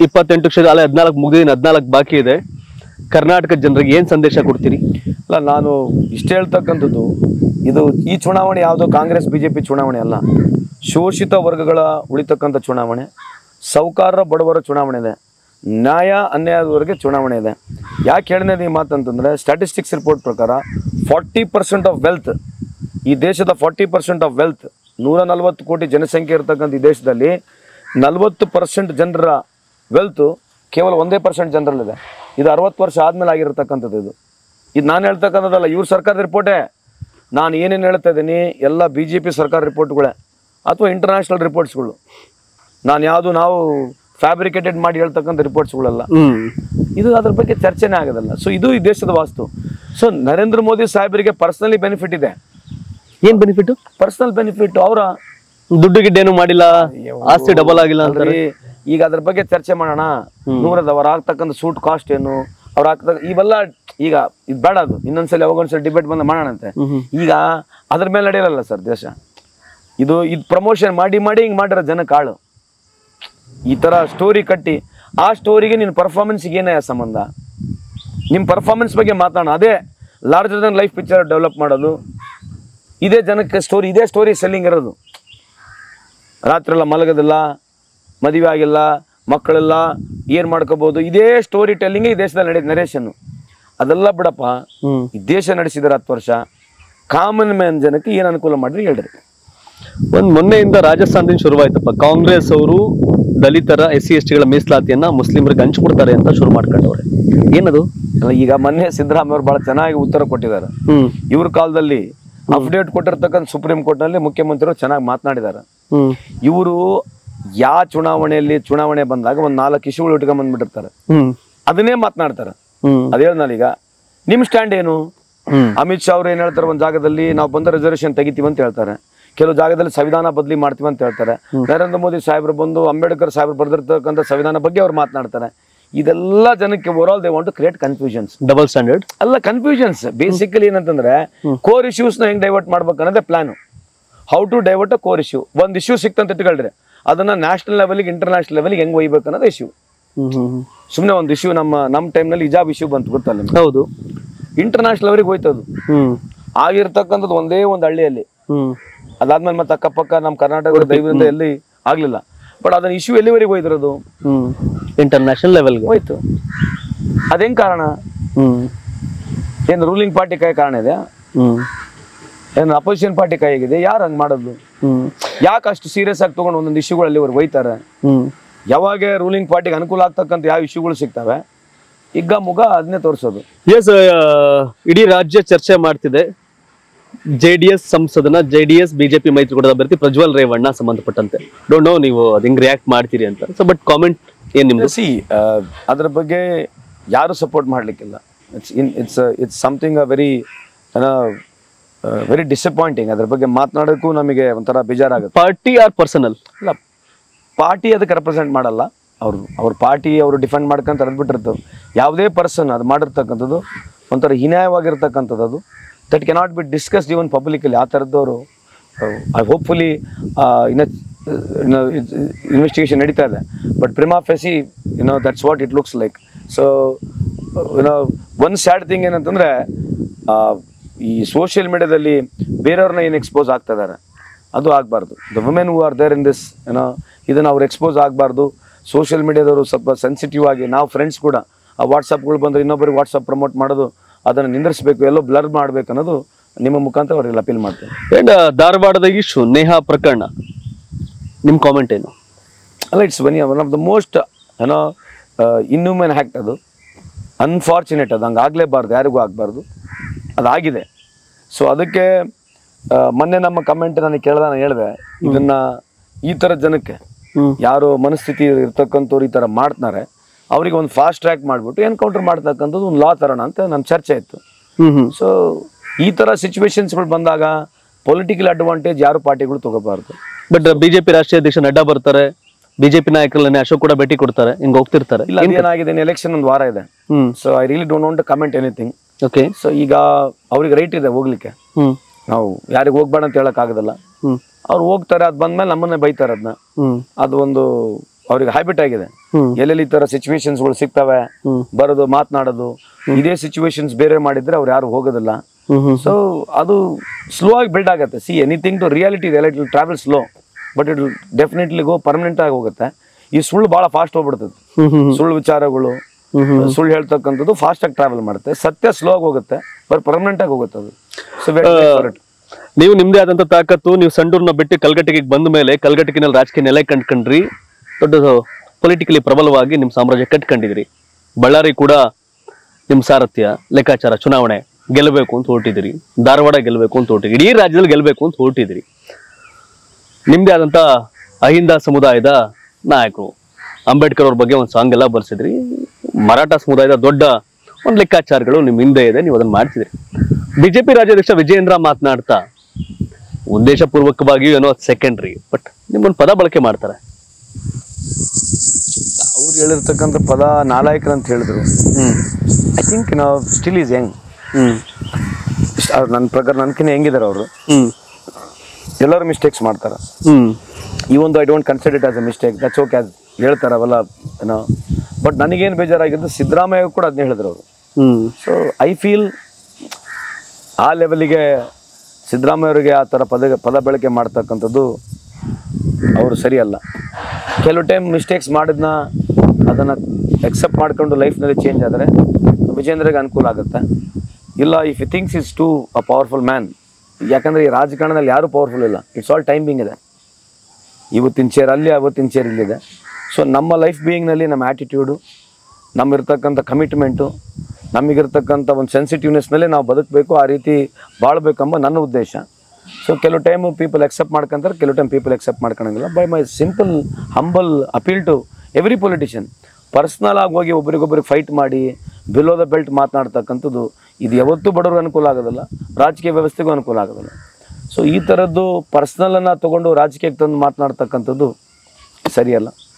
ಇಪ್ಪತ್ತೆಂಟು ಕ್ಷೇತ್ರ ಅಲ್ಲ ಹದಿನಾಲ್ಕು ಮುಗಿದಿನ ಹದಿನಾಲ್ಕು ಬಾಕಿ ಇದೆ ಕರ್ನಾಟಕ ಜನರಿಗೆ ಏನ್ ಸಂದೇಶ ಕೊಡ್ತೀರಿ ಅಲ್ಲ ನಾನು ಇಷ್ಟ ಹೇಳ್ತಕ್ಕಂಥದ್ದು ಇದು ಈ ಚುನಾವಣೆ ಯಾವುದೋ ಕಾಂಗ್ರೆಸ್ ಬಿಜೆಪಿ ಚುನಾವಣೆ ಅಲ್ಲ ಶೋಷಿತ ವರ್ಗಗಳ ಉಳಿತಕ್ಕಂಥ ಚುನಾವಣೆ ಸೌಕಾರ ಬಡವರ ಚುನಾವಣೆ ಇದೆ ನ್ಯಾಯ ಅನ್ಯಾಯದವರೆಗೆ ಚುನಾವಣೆ ಇದೆ ಯಾಕೆ ಹೇಳಿದೆ ಈ ಮಾತಂತಂದ್ರೆ ಸ್ಟ್ಯಾಟಿಸ್ಟಿಕ್ಸ್ ರಿಪೋರ್ಟ್ ಪ್ರಕಾರ ಫಾರ್ಟಿ ಪರ್ಸೆಂಟ್ ಆಫ್ ವೆಲ್ತ್ ಈ ದೇಶದ ಫಾರ್ಟಿ ಪರ್ಸೆಂಟ್ ಆಫ್ ವೆಲ್ತ್ ನೂರ ನಲವತ್ತು ಕೋಟಿ ಜನಸಂಖ್ಯೆ ಇರತಕ್ಕಂಥ ಈ ದೇಶದಲ್ಲಿ ನಲವತ್ತು ಪರ್ಸೆಂಟ್ ಜನರ ವೆಲ್ತು ಕೇವಲ ಒಂದೇ ಪರ್ಸೆಂಟ್ ಜನರಲ್ಲಿದೆ ಇದು ಅರವತ್ತು ವರ್ಷ ಆದ್ಮೇಲೆ ಆಗಿರತಕ್ಕಂಥದ್ದು ಇದು ಇದು ನಾನು ಹೇಳ್ತಕ್ಕಂಥದ್ದಲ್ಲ ಇವ್ರ ಸರ್ಕಾರದ ರಿಪೋರ್ಟೇ ನಾನು ಏನೇನು ಹೇಳ್ತಾ ಇದ್ದೀನಿ ಎಲ್ಲ ಬಿ ಜೆ ಪಿ ಸರ್ಕಾರ ರಿಪೋರ್ಟ್ಗಳೇ ಅಥವಾ ಇಂಟರ್ನ್ಯಾಷನಲ್ ರಿಪೋರ್ಟ್ಸ್ಗಳು ನಾನು ಯಾವುದು ನಾವು ಫ್ಯಾಬ್ರಿಕೇಟೆಡ್ ಮಾಡಿ ಹೇಳ್ತಕ್ಕಂಥ ರಿಪೋರ್ಟ್ಸ್ಗಳಲ್ಲ ಹ್ಮ್ ಇದು ಅದ್ರ ಬಗ್ಗೆ ಚರ್ಚೆನೇ ಆಗೋದಲ್ಲ ಸೊ ಇದು ಈ ದೇಶದ ವಾಸ್ತು ಸೊ ನರೇಂದ್ರ ಮೋದಿ ಸಾಹೇಬರಿಗೆ ಪರ್ಸನಲಿ ಬೆನಿಫಿಟ್ ಇದೆ ಏನ್ ಬೆನಿಫಿಟ್ ಪರ್ಸನಲ್ ಬೆನಿಫಿಟ್ ಅವರ ದುಡ್ಡು ಗಿಡ್ಡ ಏನು ಮಾಡಿಲ್ಲ ಆಸ್ತಿ ಡಬಲ್ ಆಗಿಲ್ಲ ಅಂತಾರೆ ಈಗ ಅದ್ರ ಬಗ್ಗೆ ಚರ್ಚೆ ಮಾಡೋಣ ನೂರದ ಅವ್ರು ಆಗ್ತಕ್ಕಂಥ ಸೂಟ್ ಕಾಸ್ಟ್ ಏನು ಅವ್ರು ಆಗ್ತಕ್ಕ ಇವೆಲ್ಲ ಈಗ ಇದು ಬೇಡ ಅದು ಇನ್ನೊಂದ್ಸಲಿ ಯಾವಾಗೊಂದ್ಸಲಿ ಡಿಬೇಟ್ ಬಂದು ಮಾಡೋಣಂತೆ ಈಗ ಅದ್ರ ಮೇಲೆ ನಡೆಯಲ್ಲ ಸರ್ ದೇಶ ಇದು ಇದು ಪ್ರಮೋಷನ್ ಮಾಡಿ ಮಾಡಿ ಹಿಂಗೆ ಮಾಡಿರೋ ಜನ ಕಾಳು ಈ ಥರ ಸ್ಟೋರಿ ಕಟ್ಟಿ ಆ ಸ್ಟೋರಿಗೆ ನಿನ್ನ ಪರ್ಫಾರ್ಮೆನ್ಸ್ಗೆ ಏನೇ ಸಂಬಂಧ ನಿಮ್ಮ ಪರ್ಫಾರ್ಮೆನ್ಸ್ ಬಗ್ಗೆ ಮಾತಾಡೋಣ ಅದೇ larger than life picture develop ಮಾಡೋದು ಇದೇ ಜನಕ್ಕೆ ಸ್ಟೋರಿ ಇದೇ ಸ್ಟೋರಿ ಸೆಲ್ಲಿಂಗ್ ಇರೋದು ರಾತ್ರಿ ಎಲ್ಲ ಮಲಗೋದಿಲ್ಲ ಮದುವೆ ಆಗಿಲ್ಲ ಮಕ್ಕಳೆಲ್ಲ ಏನು ಮಾಡ್ಕೋಬೋದು ಇದೇ ಸ್ಟೋರಿ ಟೆಲ್ಲಿಂಗ್ ಈ ದೇಶದಲ್ಲಿ ನಡೆದ ನರೇಶನ್ನು ಅದೆಲ್ಲ ಬಿಡಪ್ಪ ಹ್ಮ್ ಈ ದೇಶ ನಡೆಸಿದಾರೆ ಹತ್ತು ವರ್ಷ ಕಾಮನ್ ಮ್ಯಾನ್ ಜನಕ್ಕೆ ಏನು ಅನುಕೂಲ ಮಾಡ್ರಿ ಹೇಳ್ರಿ ಒಂದ್ ಮೊನ್ನೆಯಿಂದ ರಾಜಸ್ಥಾನದಿಂದ ಶುರುವಾಯ್ತಪ್ಪ ಕಾಂಗ್ರೆಸ್ ಅವರು ದಲಿತರ ಎಸ್ ಸಿ ಎಸ್ ಟಿಗಳ ಮೀಸಲಾತಿಯನ್ನ ಮುಸ್ಲಿಮರಿಗೆ ಹಂಚ್ಕೊಡ್ತಾರೆ ಅಂತ ಶುರು ಮಾಡ್ಕೊಂಡವ್ರೆ ಏನದು ಅಲ್ಲ ಈಗ ಮೊನ್ನೆ ಸಿದ್ದರಾಮಯ್ಯ ಅವರು ಬಹಳ ಚೆನ್ನಾಗಿ ಉತ್ತರ ಕೊಟ್ಟಿದ್ದಾರೆ ಹ್ಮ್ ಇವ್ರ ಕಾಲದಲ್ಲಿ ಅಪ್ಡೇಟ್ ಕೊಟ್ಟಿರ್ತಕ್ಕಂಥ ಸುಪ್ರೀಂ ಕೋರ್ಟ್ನಲ್ಲಿ ಮುಖ್ಯಮಂತ್ರಿಗಳು ಚೆನ್ನಾಗಿ ಮಾತನಾಡಿದ್ದಾರೆ ಹ್ಮ್ ಇವರು ಯಾವ ಚುನಾವಣೆಯಲ್ಲಿ ಚುನಾವಣೆ ಬಂದಾಗ ಒಂದು ನಾಲ್ಕು ಇಶ್ಯೂಗಳು ಇಟ್ಕೊಂಡ್ ಬಂದ್ಬಿಟ್ಟಿರ್ತಾರೆ ಹ್ಮ್ ಅದನ್ನೇ ಮಾತನಾಡ್ತಾರೆ ಹ್ಮ್ ಅದ್ ಹೇಳ್ದಲ್ಲ ಈಗ ನಿಮ್ ಸ್ಟ್ಯಾಂಡ್ ಏನು ಹ್ಮ್ ಅಮಿತ್ ಶಾ ಅವ್ರು ಏನ್ ಹೇಳ್ತಾರೆ ಒಂದ್ ಜಾಗದಲ್ಲಿ ನಾವು ಬಂದ ರಿಸರ್ವೇಶನ್ ತೆಗಿತೀವಿ ಅಂತ ಹೇಳ್ತಾರೆ ಕೆಲವು ಜಾಗದಲ್ಲಿ ಸಂವಿಧಾನ ಬದಲಿ ಮಾಡ್ತೀವಿ ಅಂತ ಹೇಳ್ತಾರೆ ನರೇಂದ್ರ ಮೋದಿ ಸಾಹೇಬ್ರು ಬಂದು ಅಂಬೇಡ್ಕರ್ ಸಾಹೇಬ್ರು ಬರೆದಿರ್ತಕ್ಕಂಥ ಸಂವಿಧಾನ ಬಗ್ಗೆ ಅವ್ರು ಮಾತನಾಡ್ತಾರೆ ಇದೆಲ್ಲ ಜನಕ್ಕೆ overall they want to create confusions double standard ಅಲ್ಲ ಕನ್ಫ್ಯೂಷನ್ಸ್ ಬೇಸಿಕಲಿ ಏನಂತಂದ್ರೆ ಕೋರ್ ಇಶ್ಯೂಸ್ ನ ಹೆಂಗ್ ಡೈವರ್ಟ್ ಮಾಡ್ಬೇಕು ಅನ್ನೋದೇ plan how to divert a core issue ಒಂದ್ ಇಶ್ಯೂ ಸಿಕ್ತಂತ ಇಟ್ಕೊಳ್ರಿ ಅದನ್ನ ನ್ಯಾಷನಲ್ ಲೆವೆಲ್ಗೆ ಇಂಟರ್ನ್ಯಾಷನಲ್ ಲೆವೆಲ್ಗೆ ಹೆಂಗ್ ಒಯ್ಬೇಕು ಅನ್ನೋದು ಇಶ್ಯೂ ಹ್ಮ್ ಹ್ಮ್ ಹ್ಮ್. ಸುಮ್ಮನೆ ಒಂದು ಇಶ್ಯೂ ನಮ್ಮ ನಮ್ಮ ಟೈಮ್ನಲ್ಲಿ ಇಜಾಬ್ ಇಶ್ಯೂ ಬಂತು ಗೊತ್ತಲ್ಲ ನಿಮ್ಗೆ ಹೌದು ಇಂಟರ್ನ್ಯಾಷನಲ್ ಲೆವೆಲ್ಗೆ ಹೋಯ್ತದು ಹ್ಮ್ ಆಗಿರ್ತಕ್ಕಂಥದ್ದು ಒಂದೇ ಒಂದು ಹಳ್ಳಿಯಲ್ಲಿ ಹ್ಮ್ ಅದಾದ್ಮೇಲೆ ಮತ್ತೆ ಅಕ್ಕಪಕ್ಕ ನಮ್ಮ ಕರ್ನಾಟಕದ ದೈವದಿಂದ ಎಲ್ಲಿ ಆಗ್ಲಿಲ್ಲ ಬಟ್ ಅದನ್ನ ಇಶ್ಯೂ ಎಲ್ಲಿವರೆಗೆ ಹೋಯ್ತಿರೋದು ಹ್ಮ್ ಇಂಟರ್ನ್ಯಾಷನಲ್ ಲೆವೆಲ್ಗೆ ಹೋಯ್ತು ಅದೇನ್ ಕಾರಣ ಹ್ಮ್ ಏನು ರೂಲಿಂಗ್ ಪಾರ್ಟಿ ಕೈ ಕಾರಣ ಇದೆ ಹ್ಮ್ ಏನು ಅಪೋಸಿಷನ್ ಪಾರ್ಟಿ ಕೈಯಾಗಿದೆ ಯಾರು ಹಂಗ್ ಮಾಡೋದು ಹ್ಮ್ ಯಾಕೆ ಅಷ್ಟು ಸೀರಿಯಸ್ ಆಗಿ ತಗೊಂಡು ಒಂದೊಂದು ಇಶ್ಯೂಗಳು ಅಲ್ಲಿವರೆಗೆ ಹೋಯ್ತಾರೆ ಹ್ಮ್ ಯಾವಾಗ ರೂಲಿಂಗ್ ಪಾರ್ಟಿಗೆ ಅನುಕೂಲ ಆಗ್ತಕ್ಕಂಥ ಯಾವ ಇಶ್ಯೂಗಳು ಸಿಗ್ತವೆ ಈಗ ಮುಗ ಅದನ್ನೇ ತೋರಿಸೋದು ಎಸ್ ಇಡೀ ರಾಜ್ಯ ಚರ್ಚೆ ಮಾಡ್ತಿದೆ ಜೆ ಡಿ ಎಸ್ ಸಂಸದನ ಜೆ ಡಿ ಎಸ್ ಬಿಜೆಪಿ ಮೈತ್ರಿಕೂಟದ ಅಭ್ಯರ್ಥಿ ಪ್ರಜ್ವಲ್ ರೇವಣ್ಣ ಸಂಬಂಧಪಟ್ಟಂತೆ ಡೋಂಟ್ ನೋ ನೀವು ಅದ್ ಹಿಂಗ್ ರಿಯಾಕ್ಟ್ ಮಾಡ್ತೀರಿ ಅಂತ ಸೊ ಬಟ್ ಕಾಮೆಂಟ್ ಏನ್ ನಿಮ್ದು ಸಿ ಅದ್ರ ಬಗ್ಗೆ ಯಾರು ಸಪೋರ್ಟ್ ಮಾಡ್ಲಿಕ್ಕಿಲ್ಲ it's in it's it's something uh very very disappointing ಅದ್ರ ಬಗ್ಗೆ ಮಾತನಾಡೋಕ್ಕೂ ನಮಗೆ ಒಂಥರ ಬೇಜಾರಾಗುತ್ತೆ ಪಾರ್ಟಿ ಆರ್ ಪರ್ಸನಲ್ ಇಲ್ಲ ಪಾರ್ಟಿ ಅದಕ್ಕೆ ರೆಪ್ರೆಸೆಂಟ್ ಮಾಡಲ್ಲ ಅವ್ರು ಅವ್ರ ಪಾರ್ಟಿ ಅವರು ಡಿಫೆಂಡ್ ಮಾಡ್ಕೊಂತ ಅದ್ಬಿಟ್ಟಿರ್ತವೆ ಯಾವುದೇ ಪರ್ಸನ್ ಅದು ಮಾಡಿರ್ತಕ್ಕಂಥದ್ದು ಒಂಥರ ಹೀನಾಯವಾಗಿರ್ತಕ್ಕಂಥದ್ದು ಅದು that cannot be discussed even publicly ಆ ಥರದ್ದವರು ಐ ಹೋಪ್ಫುಲಿ ಇನ್ನ ಇನ್ವೆಸ್ಟಿಗೇಷನ್ ನಡೀತಾ ಇದೆ but prima facie you know that's what it looks like so you know one sad thing ಏನಂತಂದರೆ ಈ ಸೋಷಿಯಲ್ ಮೀಡಿಯಾದಲ್ಲಿ ಬೇರೆಯವ್ರನ್ನ ಏನು ಎಕ್ಸ್ಪೋಸ್ ಆಗ್ತಾ ಇದ್ದಾರೆ ಅದು ಆಗಬಾರ್ದು the women who are there in this ಏನೋ ಇದನ್ನು ಅವ್ರು ಎಕ್ಸ್ಪೋಸ್ ಆಗಬಾರ್ದು ಸೋಷಿಯಲ್ ಮೀಡಿಯಾದವರು ಸ್ವಲ್ಪ ಸೆನ್ಸಿಟಿವ್ ಆಗಿ ನಾವು ಫ್ರೆಂಡ್ಸ್ ಕೂಡ ಆ ವಾಟ್ಸಪ್ಗಳು ಬಂದರೆ ಇನ್ನೊಬ್ಬರಿಗೆ ವಾಟ್ಸಪ್ ಪ್ರಮೋಟ್ ಮಾಡೋದು ಅದನ್ನು ನಿಂದಿರಿಸಬೇಕು ಎಲ್ಲೋ ಬ್ಲರ್ ಮಾಡಬೇಕು ಅನ್ನೋದು ನಿಮ್ಮ ಮುಖಾಂತರ ಅವ್ರಿಗೆ ಅಪೀಲ್ ಮಾಡ್ತೇನೆ ಅಂಡ್ ಧಾರವಾಡದ ಇಶ್ಯೂ ನೇಹಾ ಪ್ರಕರಣ ನಿಮ್ ಕಾಮೆಂಟ್ ಏನು ಅಲ್ಲ it's one one of the most ಏನೋ ಇನ್ಹ್ಯೂಮನ್ ಹ್ಯಾಕ್ಟ್ ಅದು ಅನ್ಫಾರ್ಚುನೇಟ್ ಅದು ಹಂಗೆ ಆಗಲೇಬಾರ್ದು ಯಾರಿಗೂ ಆಗಬಾರ್ದು ಅದಾಗಿದೆ ಸೊ ಅದಕ್ಕೆ ಆ, ಮೊನ್ನೆ ನಮ್ಮ ಕಮೆಂಟ್ ನನಗೆ ಕೇಳ್ದ ನಾನು ಹೇಳಿದೆ ಇದನ್ನ ಈ ಥರ ಜನಕ್ಕೆ ಹ್ಮ್ ಯಾರು ಮನಸ್ಥಿತಿ ಇರ್ತಕ್ಕಂಥವ್ರು ಈ ಥರ ಮಾಡ್ತಾರೆ ಅವ್ರಿಗೆ ಒಂದು ಫಾಸ್ಟ್ ಟ್ರ್ಯಾಕ್ ಮಾಡಿಬಿಟ್ಟು ಎನ್ಕೌಂಟರ್ ಮಾಡ್ತಕ್ಕಂಥದ್ದು ಒಂದು ಲಾ ತರೋಣ ಅಂತ ನಮ್ಮ ಚರ್ಚೆ ಇತ್ತು ಹ್ಮ್ ಹ್ಮ್ ಸೊ ಈ ಥರ ಸಿಚುವೇಶನ್ಸ್ಗಳು ಬಂದಾಗ ಪೊಲಿಟಿಕಲ್ ಅಡ್ವಾಂಟೇಜ್ ಯಾರು ಪಾರ್ಟಿಗಳು ತಗೋಬಾರ್ದು ಬಟ್ ಬಿಜೆಪಿ ರಾಷ್ಟ್ರೀಯ ಅಧ್ಯಕ್ಷ ನಡ್ಡಾ ಬರ್ತಾರೆ ಬಿಜೆಪಿ ನಾಯಕರಲ್ಲೇ ಅಶೋಕ್ ಕೂಡ ಭೇಟಿ ಕೊಡ್ತಾರೆ ಹಿಂಗ್ ಹೋಗ್ತಿರ್ತಾರೆ ಇಲ್ಲ ಅದೇನಾಗಿದೆ ಎಲೆಕ್ಷನ್ ಒಂದು ವಾರ ಇದೆ hmm so I really don't want comment anything okay so ಈಗ ಅವ್ರಿಗೆ ರೈಟ್ ಇದೆ ಹೋಗ್ಲಿಕ್ಕೆ ಹ್ಮ್ ನಾವು ಯಾರಿಗೆ ಹೋಗ್ಬೇಡ ಅಂತ ಹೇಳಕ್ ಆಗೋದಿಲ್ಲ ಹ್ಮ್ ಅವ್ರು ಹೋಗ್ತಾರೆ ಅದು ಬಂದ್ಮೇಲೆ ನಮ್ಮನ್ನೇ ಬೈತಾರೆ ಅದನ್ನ ಹ್ಮ್ ಅದು ಒಂದು ಅವ್ರಿಗೆ ಹ್ಯಾಬಿಟ್ ಆಗಿದೆ ಹ್ಮ್. ಎಲ್ಲೆಲ್ಲಿ ಈ ತರ ಸಿಚುವೇಶನ್ಸ್ಗಳು ಸಿಗ್ತವೆ ಹ್ಮ್. ಬರೋದು ಮಾತನಾಡೋದು ಇದೇ ಸಿಚುವೇಶನ್ಸ್ ಬೇರೆ ಮಾಡಿದ್ರೆ ಅವ್ರು ಯಾರು ಹೋಗೋದಿಲ್ಲ ಹ್ಮ್ ಹ್ಮ್ ಸೊ ಅದು ಸ್ಲೋ ಆಗಿ ಬಿಲ್ಡ್ ಆಗುತ್ತೆ ಸಿ ಎನಿಥಿಂಗ್ ಟು ರಿಯಾಲಿಟಿ ಇದೆ it travel slow but it definitely go permanent ಆಗಿ ಹೋಗುತ್ತೆ ಈ ಸುಳ್ಳು ಭಾಳ ಫಾಸ್ಟ್ ಹೋಗ್ಬಿಡ್ತದೆ ಹ್ಮ್ ಹ್ಮ್ ಸುಳ್ಳು ವಿಚಾರಗಳು ಹ್ಮ್ ಹ್ಮ್ ಸುಳ್ಳು ಹೇಳ್ತಕ್ಕಂಥದ್ದು ಫಾಸ್ಟ್ ಆಗಿ ಟ್ರಾವೆಲ್ ಮಾಡುತ್ತೆ ಸತ್ಯ ಸ್ಲೋ ಆಗಿ ಹೋಗುತ್ತೆ ಬಟ್ ಪರ್ಮನೆಂಟ್ ಆಗಿ ಹೋಗುತ್ತೆ ಅದು ಸೊ ನೀವು ನಿಮ್ದೇ ಆದಂತ ತಾಕತ್ತು ನೀವು ಸಂಡೂರ್ನ ಬಿಟ್ಟು ಕಲ್ಗಟ್ಟಿಗೆ ಬಂದ ಮೇಲೆ ಕಲ್ಗಟ್ಟಿನಲ್ಲಿ ರಾಜಕೀಯ ನೆಲೆ ಕಂಡ್ಕೊಂಡ್ರಿ ದೊಡ್ಡ ಪೊಲಿಟಿಕಲಿ ಪ್ರಬಲವಾಗಿ ನಿಮ್ ಸಾಮ್ರಾಜ್ಯ ಕಟ್ಕೊಂಡಿದ್ರಿ ಬಳ್ಳಾರಿ ಕೂಡ ನಿಮ್ ಸಾರಥ್ಯ ಲೆಕ್ಕಾಚಾರ ಚುನಾವಣೆ ಗೆಲ್ಲಬೇಕು ಅಂತ ಹೊರಟಿದ್ದೀರಿ ಧಾರವಾಡ ಗೆಲ್ಲಬೇಕು ಅಂತ ಹೊರಟಿದ್ರಿ ಇಡೀ ರಾಜ್ಯದಲ್ಲಿ ಗೆಲ್ಲಬೇಕು ಅಂತ ಹೊರಟಿದ್ದೀರಿ ನಿಮ್ದೇ ಆದಂತ ಅಹಿಂದ ಸಮುದಾಯದ ನಾಯಕರು ಅಂಬೇಡ್ಕರ್ ಅವ್ರ ಬಗ್ಗೆ ಒಂದು ಸಾಂಗ್ ಎಲ್ಲ ಬರ್ಸಿದ್ರಿ ಮರಾಠ ಸಮುದಾಯದ ದೊಡ್ಡ ಒಂದು ಲೆಕ್ಕಾಚಾರಗಳು ನಿಮ್ ಹಿಂದೆ ಇದೆ ನೀವು ಅದನ್ನ ಮಾಡ್ತಿದ್ರಿ ಬಿಜೆಪಿ ರಾಜ್ಯಾಧ್ಯಕ್ಷ ವಿಜಯೇಂದ್ರ ಮಾತನಾಡ್ತಾ ಉದ್ದೇಶಪೂರ್ವಕವಾಗಿಯೂ ಏನೋ ಸೆಕೆಂಡ್ರಿ ಬಟ್ ನಿಮ್ಮೊಂದು ಪದ ಬಳಕೆ ಮಾಡ್ತಾರೆ ಅವ್ರು ಹೇಳಿರ್ತಕ್ಕಂಥ ಪದ ನಾಲಾಯಕರು ಅಂತ ಹೇಳಿದ್ರು ಹ್ಮ್ ಐ ಥಿಂಕ್ ನಾವು ಸ್ಟಿಲ್ ಈಸ್ ಯಂಗ್ ಹ್ಮ್ ಅವ್ರು ನನ್ನ ಪ್ರಕಾರ ನನ್ಕಿನ್ನ ಹೆಂಗಿದ್ದಾರೆ ಅವರು ಹ್ಮ್ ಎಲ್ಲರೂ ಮಿಸ್ಟೇಕ್ಸ್ ಮಾಡ್ತಾರೆ ಹ್ಮ್ ಈ ಒಂದು I don't consider it as a mistake that's okay as ಹೇಳ್ತಾರೆ ಅವೆಲ್ಲ ಏನೋ ಬಟ್ ನನಗೇನು ಬೇಜಾರಾಗಿದ್ದು ಸಿದ್ದರಾಮಯ್ಯ ಕೂಡ ಅದನ್ನೇ ಹೇಳಿದ್ರು ಅವರು ಹ್ಮ್ ಸೊ ಐ ಫೀಲ್ ಆ ಲೆವೆಲಿಗೆ ಸಿದ್ದರಾಮಯ್ಯ ಅವರಿಗೆ ಆ ಥರ ಪದ ಪದ ಬಳಕೆ ಮಾಡ್ತಕ್ಕಂಥದ್ದು ಅವರು ಸರಿಯಲ್ಲ ಕೆಲವು ಟೈಮ್ ಮಿಸ್ಟೇಕ್ಸ್ ಮಾಡಿದ್ನ ಅದನ್ನು ಎಕ್ಸೆಪ್ಟ್ ಮಾಡ್ಕೊಂಡು ಲೈಫ್ನಲ್ಲಿ ಚೇಂಜ್ ಆದರೆ ವಿಜೇಂದ್ರಗೆ ಅನುಕೂಲ ಆಗುತ್ತೆ ಇಲ್ಲ if you thinks is to a powerful man ಯಾಕಂದರೆ ಈ ರಾಜಕಾರಣದಲ್ಲಿ ಯಾರೂ ಪವರ್ಫುಲ್ ಇಲ್ಲ ಇಟ್ಸ್ ಆಲ್ ಟೈಮಿಂಗ್ ಇದೆ ಇವತ್ತಿನ ಚೇರ್ ಅಲ್ಲಿ ಅವತ್ತಿನ ಚೇರ್ ಇಲ್ಲಿದೆ ಸೊ ನಮ್ಮ ಲೈಫ್ ಬೀಯಿಂಗ್ನಲ್ಲಿ ನಮ್ಮ ಆ್ಯಟಿಟ್ಯೂಡು ನಮ್ಮಿರ್ತಕ್ಕಂಥ ಕಮಿಟ್ಮೆಂಟು ನಮಗಿರ್ತಕ್ಕಂಥ ಒಂದು ಸೆನ್ಸಿಟಿವ್ನೆಸ್ನಲ್ಲೇ ನಾವು ಬದುಕಬೇಕು ಆ ರೀತಿ ಬಾಳ್ಬೇಕೆಂಬ ನನ್ನ ಉದ್ದೇಶ ಸೊ ಕೆಲವು ಟೈಮು ಪೀಪಲ್ ಎಕ್ಸೆಪ್ಟ್ ಮಾಡ್ಕೊಂತಾರೆ ಕೆಲವು ಟೈಮ್ ಪೀಪಲ್ ಎಕ್ಸೆಪ್ಟ್ ಮಾಡ್ಕೊಳಂಗಿಲ್ಲ by my simple humble appeal to every politician personal ಆಗಿ ಹೋಗಿ ಒಬ್ರಿಗೊಬ್ರಿಗೆ ಫೈಟ್ ಮಾಡಿ ಬಿಲೋ ದ ಬೆಲ್ಟ್ ಮಾತನಾಡ್ತಕ್ಕಂಥದ್ದು ಇದು ಯಾವತ್ತೂ ಬಡವ್ರಿಗೆ ಅನುಕೂಲ ಆಗೋದಿಲ್ಲ ರಾಜಕೀಯ ವ್ಯವಸ್ಥೆಗೂ ಅನುಕೂಲ ಆಗೋದಿಲ್ಲ ಸೊ ಈ ಥರದ್ದು ಪರ್ಸ್ನಲನ್ನು ತೊಗೊಂಡು ರಾಜಕೀಯಕ್ಕೆ ತಂದು ಮಾತನಾಡ್ತಕ್ಕಂಥದ್ದು ಸರಿಯಲ್ಲ